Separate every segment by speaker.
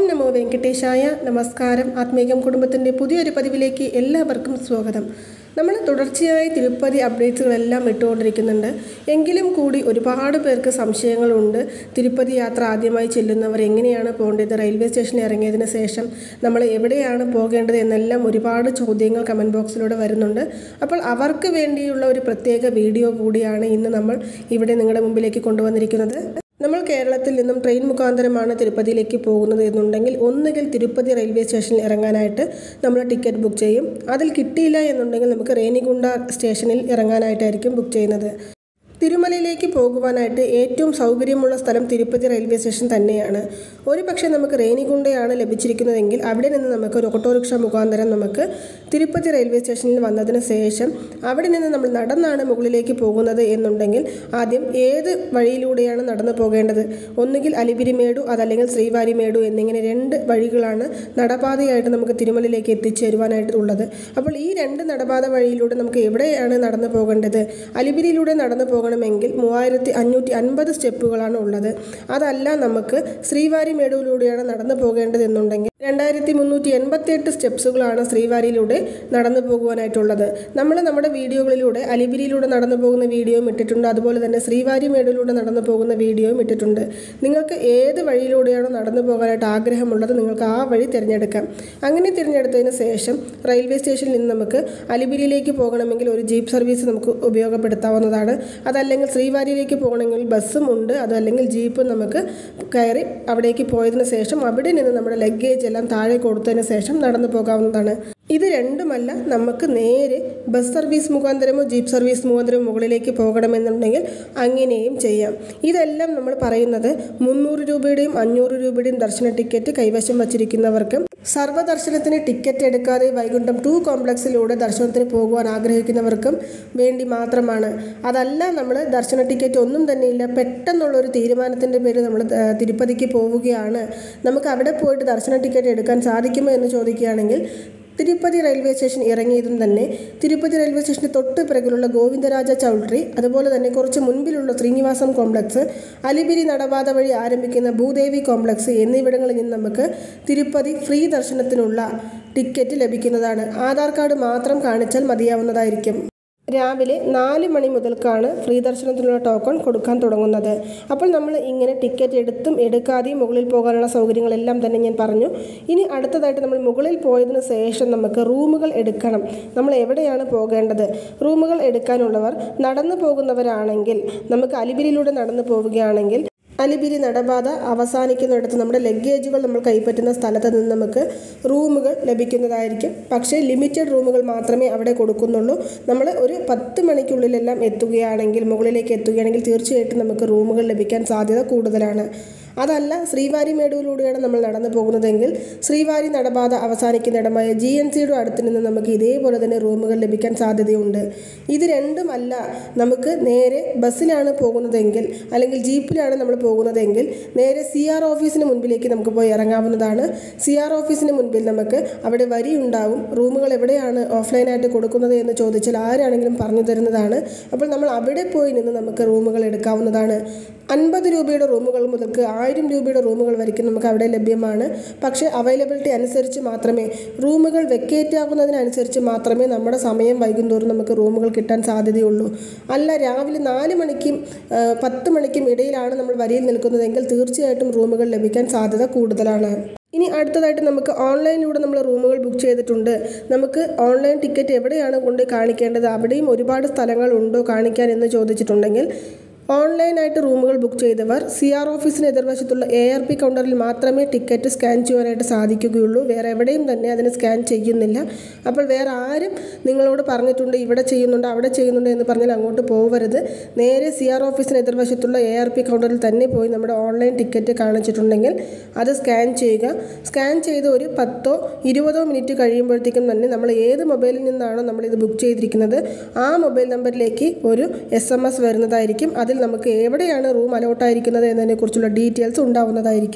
Speaker 1: നമോ വെങ്കടേശായ നമസ്കാരം ആത്മീകം കുടുംബത്തിൻ്റെ പുതിയൊരു പതിവിലേക്ക് എല്ലാവർക്കും സ്വാഗതം നമ്മൾ തുടർച്ചയായി തിരുപ്പതി അപ്ഡേറ്റ്സുകളെല്ലാം ഇട്ടുകൊണ്ടിരിക്കുന്നുണ്ട് എങ്കിലും കൂടി ഒരുപാട് പേർക്ക് സംശയങ്ങളുണ്ട് തിരുപ്പതി യാത്ര ആദ്യമായി ചെല്ലുന്നവർ എങ്ങനെയാണ് പോകേണ്ടത് റെയിൽവേ സ്റ്റേഷനിൽ ഇറങ്ങിയതിന് ശേഷം നമ്മൾ എവിടെയാണ് പോകേണ്ടത് എന്നെല്ലാം ഒരുപാട് ചോദ്യങ്ങൾ കമൻറ്റ് ബോക്സിലൂടെ വരുന്നുണ്ട് അപ്പോൾ അവർക്ക് വേണ്ടിയുള്ള ഒരു പ്രത്യേക വീഡിയോ കൂടിയാണ് ഇന്ന് നമ്മൾ ഇവിടെ നിങ്ങളുടെ മുമ്പിലേക്ക് കൊണ്ടുവന്നിരിക്കുന്നത് നമ്മൾ കേരളത്തിൽ നിന്നും ട്രെയിൻ മുഖാന്തരമാണ് തിരുപ്പതിയിലേക്ക് പോകുന്നത് എന്നുണ്ടെങ്കിൽ ഒന്നുകിൽ തിരുപ്പതി റെയിൽവേ സ്റ്റേഷനിൽ ഇറങ്ങാനായിട്ട് നമ്മൾ ടിക്കറ്റ് ബുക്ക് ചെയ്യും അതിൽ കിട്ടിയില്ല എന്നുണ്ടെങ്കിൽ നമുക്ക് റേനിഗുണ്ട സ്റ്റേഷനിൽ ഇറങ്ങാനായിട്ടായിരിക്കും ബുക്ക് ചെയ്യുന്നത് തിരുമലയിലേക്ക് പോകുവാനായിട്ട് ഏറ്റവും സൗകര്യമുള്ള സ്ഥലം തിരുപ്പതി റെയിൽവേ സ്റ്റേഷൻ തന്നെയാണ് ഒരു പക്ഷേ നമുക്ക് റേനിഗുണ്ടയാണ് ലഭിച്ചിരിക്കുന്നതെങ്കിൽ അവിടെ നിന്ന് നമുക്ക് ഒരു ഓട്ടോറിക്ഷ മുഖാന്തരം നമുക്ക് തിരുപ്പതി റെയിൽവേ സ്റ്റേഷനിൽ വന്നതിന് ശേഷം അവിടെ നിന്ന് നമ്മൾ നടന്നാണ് മുകളിലേക്ക് പോകുന്നത് എന്നുണ്ടെങ്കിൽ ആദ്യം ഏത് വഴിയിലൂടെയാണ് നടന്നു പോകേണ്ടത് ഒന്നുകിൽ അലിപിരിമേടു അതല്ലെങ്കിൽ ശ്രീവാരിമേടു എന്നിങ്ങനെ രണ്ട് വഴികളാണ് നടപാതയായിട്ട് നമുക്ക് തിരുമലയിലേക്ക് എത്തിച്ചേരുവാനായിട്ട് ഉള്ളത് അപ്പോൾ ഈ രണ്ട് നടപാത വഴിയിലൂടെ നമുക്ക് എവിടെയാണ് നടന്നു പോകേണ്ടത് അലിപിരിയിലൂടെ നടന്നു പോകണമെങ്കിൽ മൂവായിരത്തി അഞ്ഞൂറ്റി അൻപത് സ്റ്റെപ്പുകളാണ് ഉള്ളത് അതല്ല നമുക്ക് ശ്രീവാരി മേടുവിലൂടെയാണ് നടന്നു പോകേണ്ടതെന്നുണ്ടെങ്കിൽ രണ്ടായിരത്തി മുന്നൂറ്റി എൺപത്തി എട്ട് സ്റ്റെപ്സുകളാണ് ശ്രീവാരിയിലൂടെ നടന്നു പോകുവാനായിട്ടുള്ളത് നമ്മൾ നമ്മുടെ വീഡിയോകളിലൂടെ അലിപിരിയിലൂടെ നടന്നു പോകുന്ന വീഡിയോയും ഇട്ടിട്ടുണ്ട് അതുപോലെ തന്നെ ശ്രീവാരി മേടിലൂടെ നടന്നു പോകുന്ന വീഡിയോയും ഇട്ടിട്ടുണ്ട് നിങ്ങൾക്ക് ഏത് വഴിയിലൂടെയാണോ നടന്നു പോകാനായിട്ട് ആഗ്രഹമുള്ളത് നിങ്ങൾക്ക് ആ വഴി തിരഞ്ഞെടുക്കാം അങ്ങനെ തിരഞ്ഞെടുത്തതിന് ശേഷം റെയിൽവേ സ്റ്റേഷനിൽ നിന്ന് നമുക്ക് അലിപിരിയിലേക്ക് പോകണമെങ്കിൽ ഒരു ജീപ്പ് സർവീസ് നമുക്ക് ഉപയോഗപ്പെടുത്താവുന്നതാണ് അതല്ലെങ്കിൽ ശ്രീവാരിയിലേക്ക് പോകണമെങ്കിൽ ബസ്സും ഉണ്ട് അതല്ലെങ്കിൽ ജീപ്പും നമുക്ക് കയറി അവിടേക്ക് പോയതിന് ശേഷം അവിടെ നിന്ന് നമ്മുടെ ലഗേജ് എല്ലാം താഴെ കൊടുത്തതിന് ശേഷം നടന്നു പോകാവുന്നതാണ് ഇത് രണ്ടുമല്ല നമുക്ക് നേരെ ബസ് സർവീസ് മുഖാന്തരമോ ജീപ്പ് സർവീസ് മുഖാന്തരമോ മുകളിലേക്ക് പോകണമെന്നുണ്ടെങ്കിൽ അങ്ങനെയും ചെയ്യാം ഇതെല്ലാം നമ്മൾ പറയുന്നത് മുന്നൂറ് രൂപയുടെയും അഞ്ഞൂറ് രൂപയുടെയും ദർശന ടിക്കറ്റ് കൈവശം വച്ചിരിക്കുന്നവർക്കും സർവ്വദർശനത്തിന് ടിക്കറ്റ് എടുക്കാതെ വൈകുണ്ഠം ടു കോംപ്ലക്സിലൂടെ ദർശനത്തിന് പോകുവാൻ ആഗ്രഹിക്കുന്നവർക്കും വേണ്ടി മാത്രമാണ് അതല്ല നമ്മൾ ദർശന ടിക്കറ്റ് ഒന്നും തന്നെ ഇല്ല പെട്ടെന്നുള്ള ഒരു തീരുമാനത്തിൻ്റെ പേരിൽ നമ്മൾ ഏഹ്, തിരുപ്പതിക്ക് പോവുകയാണ് നമുക്ക് അവിടെ പോയിട്ട് ദർശന ടിക്കറ്റ് എടുക്കാൻ സാധിക്കുമോ എന്ന് ചോദിക്കുകയാണെങ്കിൽ തിരുപ്പതി റെയിൽവേ സ്റ്റേഷൻ ഇറങ്ങിയതും തന്നെ തിരുപ്പതി റെയിൽവേ സ്റ്റേഷന് തൊട്ട് പിറകിലുള്ള ഗോവിന്ദരാജ ചൗൾട്രി അതുപോലെ തന്നെ കുറച്ച് മുൻപിലുള്ള ശ്രീനിവാസം കോംപ്ലക്സ് അലിപിരി നടപാത വഴി ആരംഭിക്കുന്ന ഭൂദേവി കോംപ്ലക്സ് എന്നിവിടങ്ങളിൽ നിന്ന് നമുക്ക് തിരുപ്പതി ഫ്രീ ദർശനത്തിനുള്ള ടിക്കറ്റ് ലഭിക്കുന്നതാണ് ആധാർ കാർഡ് മാത്രം കാണിച്ചാൽ മതിയാവുന്നതായിരിക്കും രാവിലെ നാല് മണി മുതൽക്കാണ് ഫ്രീ ദർശനത്തിനുള്ള ടോക്കൺ കൊടുക്കാൻ തുടങ്ങുന്നത് അപ്പോൾ നമ്മൾ ഇങ്ങനെ ടിക്കറ്റ് എടുത്തും എടുക്കാതെയും മുകളിൽ പോകാനുള്ള സൗകര്യങ്ങളെല്ലാം തന്നെ ഞാൻ പറഞ്ഞു ഇനി അടുത്തതായിട്ട് നമ്മൾ മുകളിൽ പോയതിന് ശേഷം നമുക്ക് റൂമുകൾ എടുക്കണം നമ്മൾ എവിടെയാണ് പോകേണ്ടത് റൂമുകൾ എടുക്കാനുള്ളവർ നടന്നു പോകുന്നവരാണെങ്കിൽ നമുക്ക് അലിബിരിയിലൂടെ നടന്നു പോവുകയാണെങ്കിൽ അലിബിരി നടപാത അവസാനിക്കുന്നിടത്ത് നമ്മുടെ ലഗേജുകൾ നമ്മൾ കൈപ്പറ്റുന്ന സ്ഥലത്ത് നിന്ന് നമുക്ക് റൂമുകൾ ലഭിക്കുന്നതായിരിക്കും പക്ഷേ ലിമിറ്റഡ് റൂമുകൾ മാത്രമേ അവിടെ കൊടുക്കുന്നുള്ളൂ നമ്മൾ ഒരു പത്ത് മണിക്കുള്ളിലെല്ലാം എത്തുകയാണെങ്കിൽ മുകളിലേക്ക് എത്തുകയാണെങ്കിൽ തീർച്ചയായിട്ടും നമുക്ക് റൂമുകൾ ലഭിക്കാൻ സാധ്യത കൂടുതലാണ് അതല്ല ശ്രീവാരി മേടുവിലൂടെയാണ് നമ്മൾ നടന്നു പോകുന്നതെങ്കിൽ ശ്രീവാരി നടപാത അവസാനിക്കുന്നിടമായ ജി എൻ സിയുടെ അടുത്ത് നിന്ന് നമുക്ക് ഇതേപോലെ തന്നെ റൂമുകൾ ലഭിക്കാൻ സാധ്യതയുണ്ട് ഇത് രണ്ടുമല്ല നമുക്ക് നേരെ ബസ്സിലാണ് പോകുന്നതെങ്കിൽ അല്ലെങ്കിൽ ജീപ്പിലാണ് നമ്മൾ പോകുന്നതെങ്കിൽ നേരെ സി ആർ ഓഫീസിന് മുൻപിലേക്ക് നമുക്ക് പോയി ഇറങ്ങാവുന്നതാണ് സി ആർ ഓഫീസിന് മുൻപിൽ നമുക്ക് അവിടെ വരി ഉണ്ടാവും റൂമുകൾ എവിടെയാണ് ഓഫ്ലൈനായിട്ട് കൊടുക്കുന്നത് എന്ന് ചോദിച്ചാൽ ആരാണെങ്കിലും പറഞ്ഞു തരുന്നതാണ് അപ്പോൾ നമ്മൾ അവിടെ പോയി നിന്ന് നമുക്ക് റൂമുകൾ എടുക്കാവുന്നതാണ് അൻപത് രൂപയുടെ റൂമുകൾ മുതൽക്ക് ആയിരം രൂപയുടെ റൂമുകൾ വരയ്ക്കും നമുക്ക് അവിടെ ലഭ്യമാണ് പക്ഷേ അവൈലബിലിറ്റി അനുസരിച്ച് മാത്രമേ റൂമുകൾ വെക്കേറ്റ് ആകുന്നതിനനുസരിച്ച് മാത്രമേ നമ്മുടെ സമയം വൈകുന്തോറും നമുക്ക് റൂമുകൾ കിട്ടാൻ സാധ്യതയുള്ളൂ അല്ല രാവിലെ നാല് മണിക്കും ആ, പത്ത് മണിക്കും ഇടയിലാണ് നമ്മൾ വരിയിൽ നിൽക്കുന്നതെങ്കിൽ തീർച്ചയായിട്ടും റൂമുകൾ ലഭിക്കാൻ സാധ്യത കൂടുതലാണ് ഇനി അടുത്തതായിട്ട് നമുക്ക് ഓൺലൈനിലൂടെ നമ്മൾ റൂമുകൾ ബുക്ക് ചെയ്തിട്ടുണ്ട് നമുക്ക് ഓൺലൈൻ ടിക്കറ്റ് എവിടെയാണ് കൊണ്ട് കാണിക്കേണ്ടത് അവിടെയും ഒരുപാട് സ്ഥലങ്ങൾ ഉണ്ടോ കാണിക്കാൻ എന്ന് ചോദിച്ചിട്ടുണ്ടെങ്കിൽ ഓൺലൈനായിട്ട് റൂമുകൾ ബുക്ക് ചെയ്തവർ സി ആർ ഓഫീസിന് എതിർവശത്തുള്ള എ ആർ പി കൗണ്ടറിൽ മാത്രമേ ടിക്കറ്റ് സ്കാൻ ചെയ്യുവാനായിട്ട് സാധിക്കുകയുള്ളൂ വേറെ എവിടെയും തന്നെ അതിന് സ്കാൻ ചെയ്യുന്നില്ല അപ്പോൾ വേറെ ആരും നിങ്ങളോട് പറഞ്ഞിട്ടുണ്ട് ഇവിടെ ചെയ്യുന്നുണ്ട് അവിടെ ചെയ്യുന്നുണ്ട് എന്ന് പറഞ്ഞാൽ അങ്ങോട്ട് പോകരുത് നേരെ സി ആർ ഓഫീസിന് എതിർവശത്തുള്ള എ ആർ പി കൗണ്ടറിൽ തന്നെ പോയി നമ്മുടെ ഓൺലൈൻ ടിക്കറ്റ് കാണിച്ചിട്ടുണ്ടെങ്കിൽ അത് സ്കാൻ ചെയ്യുക സ്കാൻ ചെയ്ത് ഒരു പത്തോ ഇരുപതോ മിനിറ്റ് കഴിയുമ്പോഴത്തേക്കും തന്നെ നമ്മൾ ഏത് മൊബൈലിൽ നിന്നാണോ നമ്മളിത് ബുക്ക് ചെയ്തിരിക്കുന്നത് ആ മൊബൈൽ നമ്പറിലേക്ക് ഒരു എസ് എം എസ് വരുന്നതായിരിക്കും അതിൽ നമുക്ക് എവിടെയാണ് റൂം അലോട്ടായിരിക്കുന്നത് എന്നതിനെക്കുറിച്ചുള്ള ഡീറ്റെയിൽസ് ഉണ്ടാവുന്നതായിരിക്കും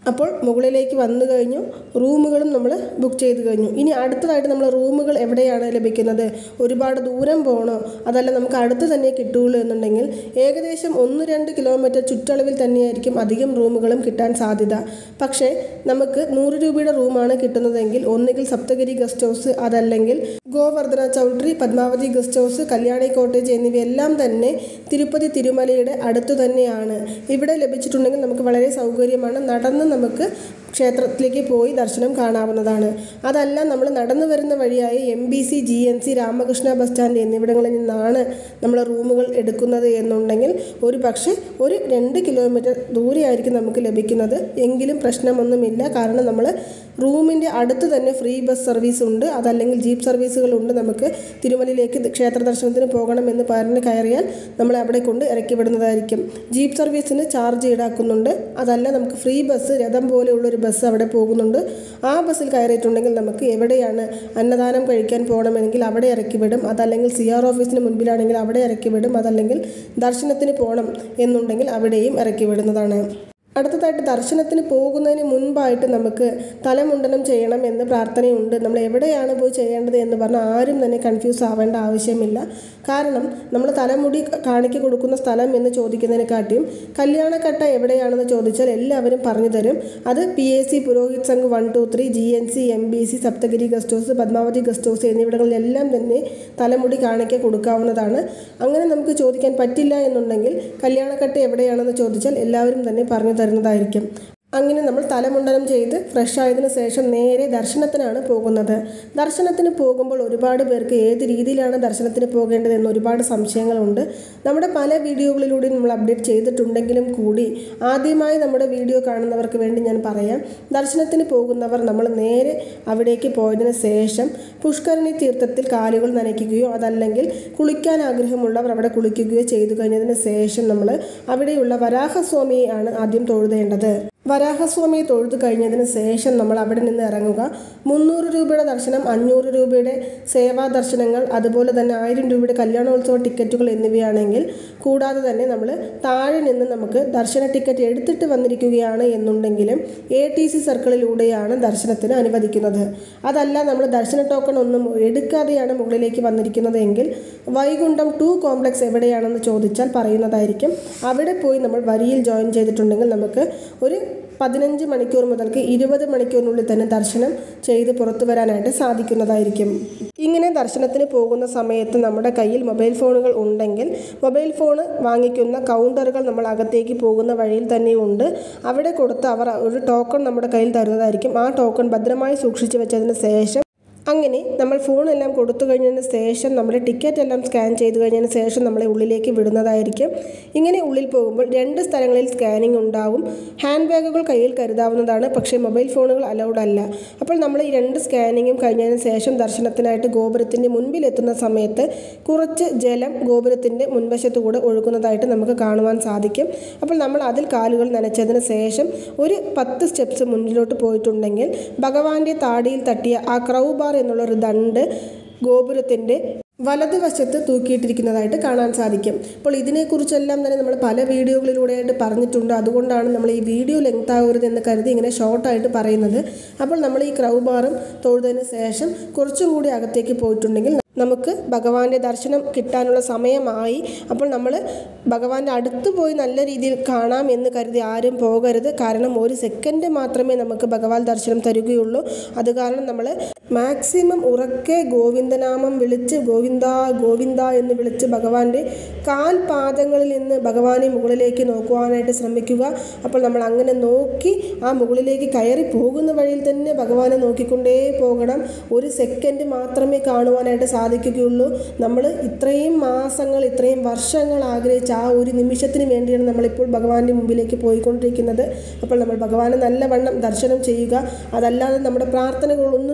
Speaker 1: അപ്പോൾ മുകളിലേക്ക് വന്നു കഴിഞ്ഞു റൂമുകളും നമ്മൾ ബുക്ക് ചെയ്ത് കഴിഞ്ഞു ഇനി അടുത്തതായിട്ട് നമ്മൾ റൂമുകൾ എവിടെയാണ് ലഭിക്കുന്നത് ഒരുപാട് ദൂരം പോകണോ അതല്ല നമുക്ക് അടുത്ത് തന്നെ കിട്ടുകയുള്ളൂ എന്നുണ്ടെങ്കിൽ ഏകദേശം ഒന്ന് രണ്ട് കിലോമീറ്റർ ചുറ്റളവിൽ തന്നെയായിരിക്കും അധികം റൂമുകളും കിട്ടാൻ സാധ്യത പക്ഷേ നമുക്ക് നൂറ് രൂപയുടെ റൂമാണ് കിട്ടുന്നതെങ്കിൽ ഒന്നുകിൽ സപ്തഗിരി ഗസ്റ്റ് ഹൗസ് അതല്ലെങ്കിൽ Govardhana choultry Padmavathi guest house Kalyani cottage എന്നിവയെല്ലാം തന്നെ തിരുപ്പതി തിരുമലയുടെ അടുത്തു തന്നെയാണ് ഇവിടെ ലഭിച്ചിട്ടുണ്ടെങ്കിൽ നമുക്ക് വളരെ സൗകര്യമാണ് നടന്ന് നമുക്ക് ക്ഷേത്രത്തിലേക്ക് പോയി ദർശനം കാണാവുന്നതാണ് അതല്ല നമ്മൾ നടന്നു വരുന്ന വഴിയായി M B C G N C Ramakrishna bus stand എന്നിവിടങ്ങളിൽ നിന്നാണ് നമ്മൾ റൂമുകൾ എടുക്കുന്നത് എന്നുണ്ടെങ്കിൽ ഒരു പക്ഷേ ഒരു രണ്ട് കിലോമീറ്റർ ദൂരെയായിരിക്കും നമുക്ക് ലഭിക്കുന്നത് എങ്കിലും പ്രശ്നമൊന്നുമില്ല കാരണം നമ്മൾ റൂമിൻ്റെ അടുത്ത് തന്നെ ഫ്രീ ബസ് സർവീസ് ഉണ്ട് അതല്ലെങ്കിൽ ജീപ്പ് സർവീസുകളുണ്ട് നമുക്ക് തിരുമലയിലേക്ക് ക്ഷേത്ര ദർശനത്തിന് പോകണമെന്ന് പറഞ്ഞ് കയറിയാൽ നമ്മളെ അവിടെ കൊണ്ട് ഇറക്കി വിടുന്നതായിരിക്കും ജീപ്പ് സർവീസിന് ചാർജ് ഈടാക്കുന്നുണ്ട് അതല്ല നമുക്ക് ഫ്രീ ബസ് രഥം പോലെയുള്ളൊരു ബസ് അവിടെ പോകുന്നുണ്ട് ആ ബസ്സിൽ കയറിയിട്ടുണ്ടെങ്കിൽ നമുക്ക് എവിടെയാണ് അന്നദാനം കഴിക്കാൻ പോകണമെങ്കിൽ അവിടെ ഇറക്കി വിടും അതല്ലെങ്കിൽ സി ആർ ഓഫീസിന് മുൻപിലാണെങ്കിൽ അവിടെ ഇറക്കി വിടും അതല്ലെങ്കിൽ ദർശനത്തിന് പോകണം എന്നുണ്ടെങ്കിൽ അവിടെയും ഇറക്കി വിടുന്നതാണ് അടുത്തതായിട്ട് ദർശനത്തിന് പോകുന്നതിന് മുൻപായിട്ട് നമുക്ക് തലമുണ്ടനം ചെയ്യണം എന്ന് പ്രാർത്ഥനയുണ്ട് നമ്മൾ എവിടെയാണ് പോയി ചെയ്യേണ്ടത് എന്ന് പറഞ്ഞാൽ ആരും തന്നെ കൺഫ്യൂസ് ആവേണ്ട ആവശ്യമില്ല കാരണം നമ്മൾ തലമുടി കാണിക്ക് കൊടുക്കുന്ന സ്ഥലം എന്ന് ചോദിക്കുന്നതിനെക്കാട്ടിയും കല്യാണക്കട്ട എവിടെയാണെന്ന് ചോദിച്ചാൽ എല്ലാവരും പറഞ്ഞു തരും അത് P A C Purohit Sangh one two three G N C M B C Saptagiri guest house Padmavathi guest house എന്നിവിടങ്ങളിലെല്ലാം തന്നെ തലമുടി കാണിക്ക കൊടുക്കാവുന്നതാണ് അങ്ങനെ നമുക്ക് ചോദിക്കാൻ പറ്റില്ല എന്നുണ്ടെങ്കിൽ കല്യാണക്കട്ട എവിടെയാണെന്ന് ചോദിച്ചാൽ എല്ലാവരും തന്നെ പറഞ്ഞു തരുന്നതായിരിക്കും അങ്ങനെ നമ്മൾ തലമുണ്ടനം ചെയ്ത് ഫ്രഷ് ആയതിനു ശേഷം നേരെ ദർശനത്തിനാണ് പോകുന്നത് ദർശനത്തിന് പോകുമ്പോൾ ഒരുപാട് പേർക്ക് ഏത് രീതിയിലാണ് ദർശനത്തിന് പോകേണ്ടത് എന്ന് ഒരുപാട് സംശയങ്ങളുണ്ട് നമ്മുടെ പല വീഡിയോകളിലൂടെ നമ്മൾ അപ്ഡേറ്റ് ചെയ്തിട്ടുണ്ടെങ്കിലും കൂടി ആദ്യമായി നമ്മുടെ വീഡിയോ കാണുന്നവർക്ക് വേണ്ടി ഞാൻ പറയാം ദർശനത്തിന് പോകുന്നവർ നമ്മൾ നേരെ അവിടേക്ക് പോയതിന് ശേഷം പുഷ്കരണി തീർത്ഥത്തിൽ കാലുകൾ നനയ്ക്കുകയോ അതല്ലെങ്കിൽ കുളിക്കാൻ ആഗ്രഹമുള്ളവർ അവിടെ കുളിക്കുകയോ ചെയ്തു കഴിഞ്ഞതിന് ശേഷം നമ്മൾ അവിടെയുള്ള വരാഹസ്വാമിയെ ആണ് ആദ്യം തൊഴുതേണ്ടത് വരാഹസ്വാമിയെ തൊഴുതു കഴിഞ്ഞതിന് ശേഷം നമ്മൾ അവിടെ നിന്ന് ഇറങ്ങുക മുന്നൂറ് രൂപയുടെ ദർശനം അഞ്ഞൂറ് രൂപയുടെ സേവാ ദർശനങ്ങൾ അതുപോലെ തന്നെ ആയിരം രൂപയുടെ കല്യാണോത്സവ ടിക്കറ്റുകൾ എന്നിവയാണെങ്കിൽ കൂടാതെ തന്നെ നമ്മൾ താഴെ നിന്ന് നമുക്ക് ദർശന ടിക്കറ്റ് എടുത്തിട്ട് വന്നിരിക്കുകയാണ് എന്നുണ്ടെങ്കിലും എ ടി സി സർക്കിളിലൂടെയാണ് ദർശനത്തിന് അനുവദിക്കുന്നത് അതല്ല നമ്മൾ ദർശന ടോക്കൺ ഒന്നും എടുക്കാതെയാണ് മുകളിലേക്ക് വന്നിരിക്കുന്നത് എങ്കിൽ വൈകുണ്ഠം ടു കോംപ്ലക്സ് എവിടെയാണെന്ന് ചോദിച്ചാൽ പറയുന്നതായിരിക്കും അവിടെ പോയി നമ്മൾ വരിയിൽ ജോയിൻ ചെയ്തിട്ടുണ്ടെങ്കിൽ നമുക്ക് ഒരു പതിനഞ്ച് മണിക്കൂർ മുതൽക്ക് ഇരുപത് മണിക്കൂറിനുള്ളിൽ തന്നെ ദർശനം ചെയ്ത് പുറത്തു വരാനായിട്ട് സാധിക്കുന്നതായിരിക്കും ഇങ്ങനെ ദർശനത്തിന് പോകുന്ന സമയത്ത് നമ്മുടെ കയ്യിൽ മൊബൈൽ ഫോണുകൾ ഉണ്ടെങ്കിൽ മൊബൈൽ ഫോൺ വാങ്ങിക്കുന്ന കൗണ്ടറുകൾ നമ്മൾ അകത്തേക്ക് പോകുന്ന വഴിയിൽ തന്നെ ഉണ്ട് അവിടെ കൊടുത്ത് അവർ ഒരു ടോക്കൺ നമ്മുടെ കയ്യിൽ തരുന്നതായിരിക്കും ആ ടോക്കൺ ഭദ്രമായി സൂക്ഷിച്ചു വെച്ചതിന് ശേഷം അങ്ങനെ നമ്മൾ ഫോണെല്ലാം കൊടുത്തു കഴിഞ്ഞതിന് ശേഷം നമ്മുടെ ടിക്കറ്റ് എല്ലാം സ്കാൻ ചെയ്ത് കഴിഞ്ഞതിന് ശേഷം നമ്മളെ ഉള്ളിലേക്ക് വിടുന്നതായിരിക്കും ഇങ്ങനെ ഉള്ളിൽ പോകുമ്പോൾ രണ്ട് സ്ഥലങ്ങളിൽ സ്കാനിങ് ഉണ്ടാവും ഹാൻഡ് ബാഗുകൾ കയ്യിൽ കരുതാവുന്നതാണ് പക്ഷേ മൊബൈൽ ഫോണുകൾ അലൗഡ് അല്ല അപ്പോൾ നമ്മൾ ഈ രണ്ട് സ്കാനിങ്ങും കഴിഞ്ഞതിന് ശേഷം ദർശനത്തിനായിട്ട് ഗോപുരത്തിൻ്റെ മുൻപിൽ എത്തുന്ന സമയത്ത് കുറച്ച് ജലം ഗോപുരത്തിൻ്റെ മുൻവശത്തുകൂടെ ഒഴുകുന്നതായിട്ട് നമുക്ക് കാണുവാൻ സാധിക്കും അപ്പോൾ നമ്മൾ അതിൽ കാലുകൾ നനച്ചതിന് ശേഷം ഒരു പത്ത് സ്റ്റെപ്സ് മുന്നിലോട്ട് പോയിട്ടുണ്ടെങ്കിൽ ഭഗവാന്റെ താടിയിൽ തട്ടിയ ആ ക്രൗ ബാർ എന്നുള്ളൊരു ദണ്ട് ഗോപുരത്തിൻ്റെ വലതുവശത്ത് തൂക്കിയിട്ടിരിക്കുന്നതായിട്ട് കാണാൻ സാധിക്കും അപ്പോൾ ഇതിനെക്കുറിച്ചെല്ലാം തന്നെ നമ്മൾ പല വീഡിയോകളിലൂടെയായിട്ട് പറഞ്ഞിട്ടുണ്ട് അതുകൊണ്ടാണ് നമ്മൾ ഈ വീഡിയോ ലെങ്ത് ആകരുത് എന്ന് കരുതി ഇങ്ങനെ ഷോർട്ടായിട്ട് പറയുന്നത് അപ്പോൾ നമ്മൾ ഈ ക്രൗ ബാറും തൊഴുതതിന് ശേഷം കുറച്ചും കൂടി അകത്തേക്ക് പോയിട്ടുണ്ടെങ്കിൽ നമുക്ക് ഭഗവാന്റെ ദർശനം കിട്ടാനുള്ള സമയമായി അപ്പോൾ നമ്മൾ ഭഗവാന്റെ അടുത്ത് പോയി നല്ല രീതിയിൽ കാണാം എന്ന് കരുതി ആരും പോകരുത് കാരണം ഒരു സെക്കൻഡ് മാത്രമേ നമുക്ക് ഭഗവാൻ ദർശനം തരികയുള്ളൂ അത് കാരണം നമ്മൾ മാക്സിമം ഉറക്കെ ഗോവിന്ദനാമം വിളിച്ച് ഗോവിന്ദ ഗോവിന്ദ എന്ന് വിളിച്ച് ഭഗവാന്റെ കാൽ പാദങ്ങളിൽ നിന്ന് ഭഗവാനെ മുകളിലേക്ക് നോക്കുവാനായിട്ട് ശ്രമിക്കുക അപ്പോൾ നമ്മൾ അങ്ങനെ നോക്കി ആ മുകളിലേക്ക് കയറി പോകുന്ന വഴിയിൽ തന്നെ ഭഗവാനെ നോക്കിക്കൊണ്ടേ പോകണം ഒരു സെക്കൻഡ് മാത്രമേ കാണുവാനായിട്ട് സാധിക്കുകയുള്ളൂ നമ്മൾ ഇത്രയും മാസങ്ങൾ ഇത്രയും വർഷങ്ങൾ ആഗ്രഹിച്ച ആ ഒരു നിമിഷത്തിന് വേണ്ടിയാണ് നമ്മളിപ്പോൾ ഭഗവാന്റെ മുമ്പിലേക്ക് പോയിക്കൊണ്ടിരിക്കുന്നത് അപ്പോൾ നമ്മൾ ഭഗവാനെ നല്ലവണ്ണം ദർശനം ചെയ്യുക അതല്ലാതെ നമ്മുടെ പ്രാർത്ഥനകളൊന്നും തന്നെ ഭഗവാൻ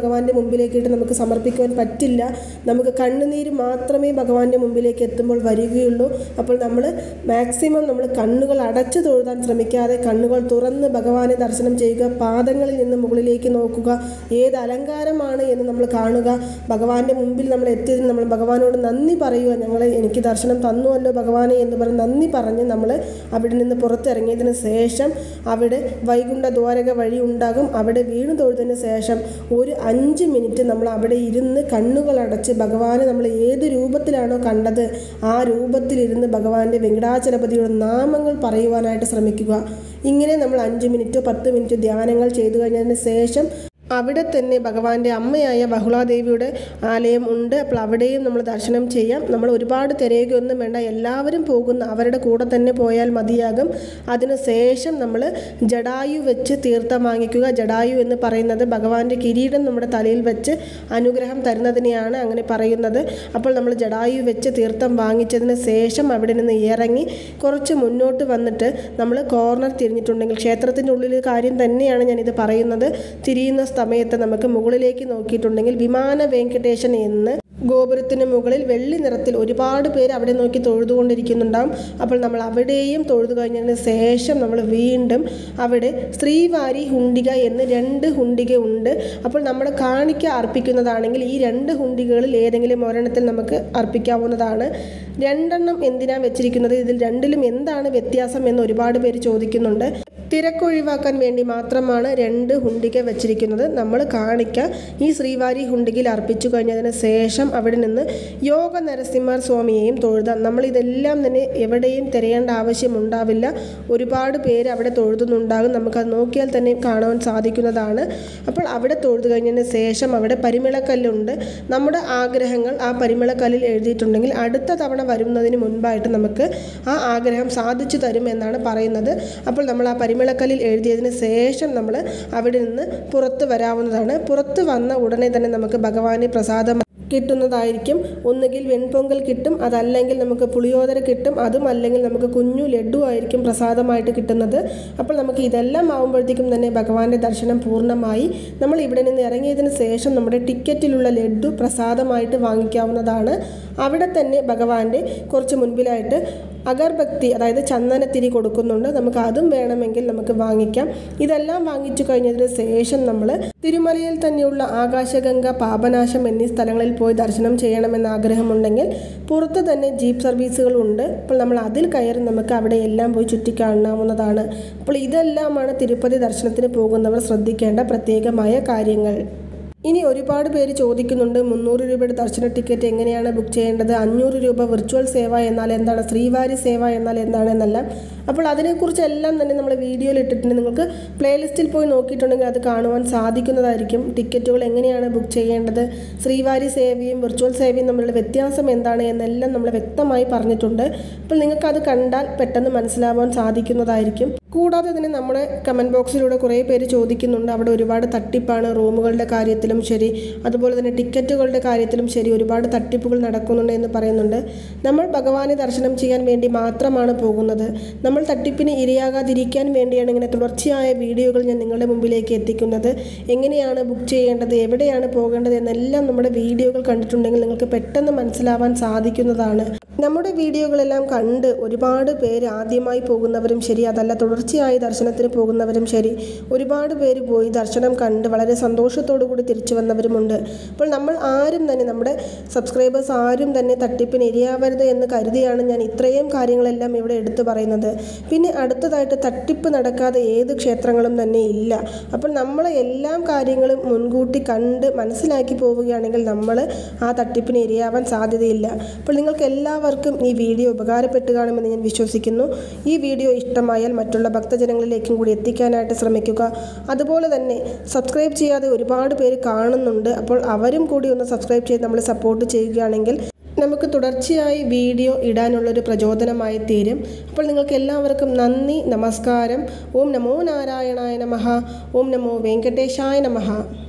Speaker 1: ഭഗവാന്റെ മുമ്പിലേക്കിട്ട് നമുക്ക് സമർപ്പിക്കുവാൻ പറ്റില്ല നമുക്ക് കണ്ണുനീര് മാത്രമേ ഭഗവാന്റെ മുമ്പിലേക്ക് എത്തുമ്പോൾ വരികയുള്ളൂ അപ്പോൾ നമ്മൾ മാക്സിമം നമ്മൾ കണ്ണുകൾ അടച്ചു തൊഴുതാൻ ശ്രമിക്കാതെ കണ്ണുകൾ തുറന്ന് ഭഗവാനെ ദർശനം ചെയ്യുക പാദങ്ങളിൽ നിന്ന് മുകളിലേക്ക് നോക്കുക ഏത് അലങ്കാരമാണ് എന്ന് നമ്മൾ കാണുക ഭഗവാന്റെ മുമ്പിൽ നമ്മൾ എത്തിയതിന് നമ്മൾ ഭഗവാനോട് നന്ദി പറയുക ഞങ്ങളെ എനിക്ക് ദർശനം തന്നുവല്ലോ ഭഗവാനെ എന്ന് പറഞ്ഞ് നന്ദി പറഞ്ഞ് നമ്മൾ അവിടെ നിന്ന് പുറത്തിറങ്ങിയതിന് ശേഷം അവിടെ വൈകുണ്ഠ ദ്വാരക വഴി ഉണ്ടാകും അവിടെ വീണു തൊഴുതിന് ശേഷം ഒരു അഞ്ച് മിനിറ്റ് നമ്മൾ അവിടെ ഇരുന്ന് കണ്ണുകൾ അടച്ച് ഭഗവാനെ നമ്മൾ ഏത് രൂപത്തിലാണോ കണ്ടത് ആ രൂപത്തിലിരുന്ന് ഭഗവാന്റെ വെങ്കടാചലപതിയുടെ നാമങ്ങൾ പറയുവാനായിട്ട് ശ്രമിക്കുക ഇങ്ങനെ നമ്മൾ അഞ്ച് മിനിറ്റോ പത്ത് മിനിറ്റോ ധ്യാനങ്ങൾ ചെയ്തു കഴിഞ്ഞതിന് ശേഷം അവിടെ തന്നെ ഭഗവാന്റെ അമ്മയായ ബഹുളാദേവിയുടെ ആലയം ഉണ്ട് അപ്പോൾ അവിടെയും നമ്മൾ ദർശനം ചെയ്യാം നമ്മൾ ഒരുപാട് തിരയുകയൊന്നും വേണ്ട എല്ലാവരും പോകുന്ന അവരുടെ കൂടെ തന്നെ പോയാൽ മതിയാകും അതിന് ശേഷം നമ്മൾ ജഡായു വെച്ച് തീർത്ഥം വാങ്ങിക്കുക ജഡായു എന്ന് പറയുന്നത് ഭഗവാന്റെ കിരീടം നമ്മുടെ തലയിൽ വെച്ച് അനുഗ്രഹം തരുന്നതിനെയാണ് അങ്ങനെ പറയുന്നത് അപ്പോൾ നമ്മൾ ജഡായു വെച്ച് തീർത്ഥം വാങ്ങിച്ചതിന് ശേഷം അവിടെ നിന്ന് ഇറങ്ങി കുറച്ച് മുന്നോട്ട് വന്നിട്ട് നമ്മൾ കോർണർ തിരിഞ്ഞിട്ടുണ്ടെങ്കിൽ ക്ഷേത്രത്തിൻ്റെ ഉള്ളിൽ കാര്യം തന്നെയാണ് ഞാനിത് പറയുന്നത് തിരിയുന്ന സമയത്ത് നമുക്ക് മുകളിലേക്ക് നോക്കിയിട്ടുണ്ടെങ്കിൽ വിമാന വെങ്കടേശൻ എന്ന് ഗോപുരത്തിന് മുകളിൽ വെള്ളി നിറത്തിൽ ഒരുപാട് പേര് അവിടെ നോക്കി തൊഴുതുകൊണ്ടിരിക്കുന്നുണ്ടാവും അപ്പോൾ നമ്മൾ അവിടെയും തൊഴുതു കഴിഞ്ഞതിന് ശേഷം നമ്മൾ വീണ്ടും അവിടെ സ്ത്രീവാരി ഹുണ്ടിക എന്ന് രണ്ട് ഹുണ്ടിക ഉണ്ട് അപ്പോൾ നമ്മൾ കാണിക്ക അർപ്പിക്കുന്നതാണെങ്കിൽ ഈ രണ്ട് ഹുണ്ടികകളിൽ ഏതെങ്കിലും ഒരെണ്ണത്തിൽ നമുക്ക് അർപ്പിക്കാവുന്നതാണ് രണ്ടെണ്ണം എന്തിനാണ് വെച്ചിരിക്കുന്നത് ഇതിൽ രണ്ടിലും എന്താണ് വ്യത്യാസം എന്ന് ഒരുപാട് പേര് ചോദിക്കുന്നുണ്ട് തിരക്കൊഴിവാക്കാൻ വേണ്ടി മാത്രമാണ് രണ്ട് ഹുണ്ടിക വെച്ചിരിക്കുന്നത് നമ്മൾ കാണിക്ക ഈ ശ്രീവാരി ഹുണ്ടികയിൽ അർപ്പിച്ചു കഴിഞ്ഞതിന് ശേഷം അവിടെ നിന്ന് യോഗ നരസിംഹ സ്വാമിയെയും തൊഴുതാം നമ്മൾ ഇതെല്ലാം തന്നെ എവിടെയും തിരയേണ്ട ആവശ്യമുണ്ടാവില്ല ഒരുപാട് പേര് അവിടെ തൊഴുതുന്നുണ്ടാകും നമുക്കത് നോക്കിയാൽ തന്നെ കാണുവാൻ സാധിക്കുന്നതാണ് അപ്പോൾ അവിടെ തൊഴുതു കഴിഞ്ഞതിന് ശേഷം അവിടെ പരിമിളക്കല്ലുണ്ട് നമ്മുടെ ആഗ്രഹങ്ങൾ ആ പരിമിളക്കല്ലിൽ എഴുതിയിട്ടുണ്ടെങ്കിൽ അടുത്ത തവണ വരുന്നതിന് മുൻപായിട്ട് നമുക്ക് ആ ആഗ്രഹം സാധിച്ചു തരും എന്നാണ് പറയുന്നത് അപ്പോൾ നമ്മൾ ആ പരിമിളക്കല്ലിൽ എഴുതിയതിന് ശേഷം നമ്മൾ അവിടെ നിന്ന് പുറത്ത് വരാവുന്നതാണ് പുറത്ത് വന്ന ഉടനെ തന്നെ നമുക്ക് ഭഗവാനെ പ്രസാദം കിട്ടുന്നതായിരിക്കും ഒന്നുകിൽ വെൺപൊങ്കൽ കിട്ടും അതല്ലെങ്കിൽ നമുക്ക് പുളിയോദര കിട്ടും അതും അല്ലെങ്കിൽ നമുക്ക് കുഞ്ഞു ലഡു ആയിരിക്കും പ്രസാദമായിട്ട് കിട്ടുന്നത് അപ്പോൾ നമുക്ക് ഇതെല്ലാം ആകുമ്പോഴത്തേക്കും തന്നെ ഭഗവാന്റെ ദർശനം പൂർണ്ണമായി നമ്മൾ ഇവിടെ നിന്ന് ഇറങ്ങിയതിന് ശേഷം നമ്മുടെ ടിക്കറ്റിലുള്ള ലഡു പ്രസാദമായിട്ട് വാങ്ങിക്കാവുന്നതാണ് അവിടെ തന്നെ ഭഗവാന്റെ കുറച്ച് മുൻപിലായിട്ട് അഗർഭക്തി അതായത് ചന്ദനത്തിരി കൊടുക്കുന്നുണ്ട് നമുക്ക് അതും വേണമെങ്കിൽ നമുക്ക് വാങ്ങിക്കാം ഇതെല്ലാം വാങ്ങിച്ചു കഴിഞ്ഞതിന് ശേഷം നമ്മൾ തിരുമലയിൽ തന്നെയുള്ള ആകാശഗംഗ പാപനാശം എന്നീ സ്ഥലങ്ങളിൽ പോയി ദർശനം ചെയ്യണമെന്ന് ആഗ്രഹമുണ്ടെങ്കിൽ പുറത്ത് തന്നെ ജീപ്പ് സർവീസുകളുണ്ട് അപ്പോൾ നമ്മൾ അതിൽ കയറി നമുക്ക് അവിടെ എല്ലാം പോയി ചുറ്റിക്കാണാവുന്നതാണ് അപ്പോൾ ഇതെല്ലാമാണ് തിരുപ്പതി ദർശനത്തിന് പോകുന്നവർ ശ്രദ്ധിക്കേണ്ട പ്രത്യേകമായ കാര്യങ്ങൾ ഇനി ഒരുപാട് പേര് ചോദിക്കുന്നുണ്ട് മുന്നൂറ് രൂപയുടെ ദർശന ടിക്കറ്റ് എങ്ങനെയാണ് ബുക്ക് ചെയ്യേണ്ടത് അഞ്ഞൂറ് രൂപ വിർച്വൽ സേവ എന്നാൽ എന്താണ് ശ്രീവാരി സേവ എന്നാൽ എന്താണെന്നെല്ലാം അപ്പോൾ അതിനെക്കുറിച്ചെല്ലാം തന്നെ നമ്മൾ വീഡിയോയിൽ ഇട്ടിട്ടുണ്ട് നിങ്ങൾക്ക് പ്ലേലിസ്റ്റിൽ പോയി നോക്കിയിട്ടുണ്ടെങ്കിൽ അത് കാണുവാൻ സാധിക്കുന്നതായിരിക്കും ടിക്കറ്റുകൾ എങ്ങനെയാണ് ബുക്ക് ചെയ്യേണ്ടത് ശ്രീവാരി സേവയും വിർച്വൽ സേവയും തമ്മിലുള്ള വ്യത്യാസം എന്താണ് എന്നെല്ലാം നമ്മൾ വ്യക്തമായി പറഞ്ഞിട്ടുണ്ട് അപ്പോൾ നിങ്ങൾക്ക് അത് കണ്ടാൽ പെട്ടെന്ന് മനസ്സിലാവാൻ സാധിക്കുന്നതായിരിക്കും കൂടാതെ തന്നെ നമ്മുടെ കമൻറ്റ് ബോക്സിലൂടെ കുറേ പേര് ചോദിക്കുന്നുണ്ട് അവിടെ ഒരുപാട് തട്ടിപ്പാണ് റൂമുകളുടെ കാര്യത്തിലും ശരി അതുപോലെ തന്നെ ടിക്കറ്റുകളുടെ കാര്യത്തിലും ശരി ഒരുപാട് തട്ടിപ്പുകൾ നടക്കുന്നുണ്ട് എന്ന് പറയുന്നുണ്ട് നമ്മൾ ഭഗവാനെ ദർശനം ചെയ്യാൻ വേണ്ടി മാത്രമാണ് പോകുന്നത് നമ്മൾ തട്ടിപ്പിന് ഇരയാകാതിരിക്കാൻ വേണ്ടിയാണ് ഇങ്ങനെ തുടർച്ചയായ വീഡിയോകൾ ഞാൻ നിങ്ങളുടെ മുമ്പിലേക്ക് എത്തിക്കുന്നത് എങ്ങനെയാണ് ബുക്ക് ചെയ്യേണ്ടത് എവിടെയാണ് പോകേണ്ടത് എന്നെല്ലാം നമ്മുടെ വീഡിയോകൾ കണ്ടിട്ടുണ്ടെങ്കിൽ നിങ്ങൾക്ക് പെട്ടെന്ന് മനസ്സിലാവാൻ സാധിക്കുന്നതാണ് നമ്മുടെ വീഡിയോകളെല്ലാം കണ്ട് ഒരുപാട് പേര് ആദ്യമായി പോകുന്നവരും ശരി അതല്ല തുടർച്ചയായി ദർശനത്തിന് പോകുന്നവരും ശരി ഒരുപാട് പേര് പോയി ദർശനം കണ്ട് വളരെ സന്തോഷത്തോടു കൂടി തിരിച്ചു വന്നവരുമുണ്ട് അപ്പോൾ നമ്മൾ ആരും തന്നെ നമ്മുടെ സബ്സ്ക്രൈബേഴ്സ് ആരും തന്നെ തട്ടിപ്പിന് ഇരയാവരുത് എന്ന് കരുതിയാണ് ഞാൻ ഇത്രയും കാര്യങ്ങളെല്ലാം ഇവിടെ എടുത്തു പറയുന്നത് പിന്നെ അടുത്തതായിട്ട് തട്ടിപ്പ് നടക്കാതെ ഏത് ക്ഷേത്രങ്ങളും തന്നെ ഇല്ല അപ്പോൾ നമ്മൾ എല്ലാ കാര്യങ്ങളും മുൻകൂട്ടി കണ്ട് മനസ്സിലാക്കി പോവുകയാണെങ്കിൽ നമ്മൾ ആ തട്ടിപ്പിന് ഇരയാവാൻ സാധ്യതയില്ല അപ്പോൾ നിങ്ങൾക്ക് എല്ലാവർക്കും ഈ വീഡിയോ ഉപകാരപ്പെട്ട് കാണുമെന്ന് ഞാൻ വിശ്വസിക്കുന്നു ഈ വീഡിയോ ഇഷ്ടമായാൽ മറ്റുള്ള ഭക്തജനങ്ങളിലേക്കും കൂടി എത്തിക്കാനായിട്ട് ശ്രമിക്കുക അതുപോലെ തന്നെ സബ്സ്ക്രൈബ് ചെയ്യാതെ ഒരുപാട് പേര് കാണുന്നുണ്ട് അപ്പോൾ അവരും കൂടി ഒന്ന് സബ്സ്ക്രൈബ് ചെയ്ത് നമ്മൾ സപ്പോർട്ട് ചെയ്യുകയാണെങ്കിൽ നമുക്ക് തുടർച്ചയായി വീഡിയോ ഇടാനുള്ളൊരു പ്രചോദനമായി തീരും അപ്പോൾ നിങ്ങൾക്ക് എല്ലാവർക്കും നന്ദി നമസ്കാരം ഓം നമോ നാരായണായ നമഃ ഓം നമോ വെങ്കടേശായ നമഃ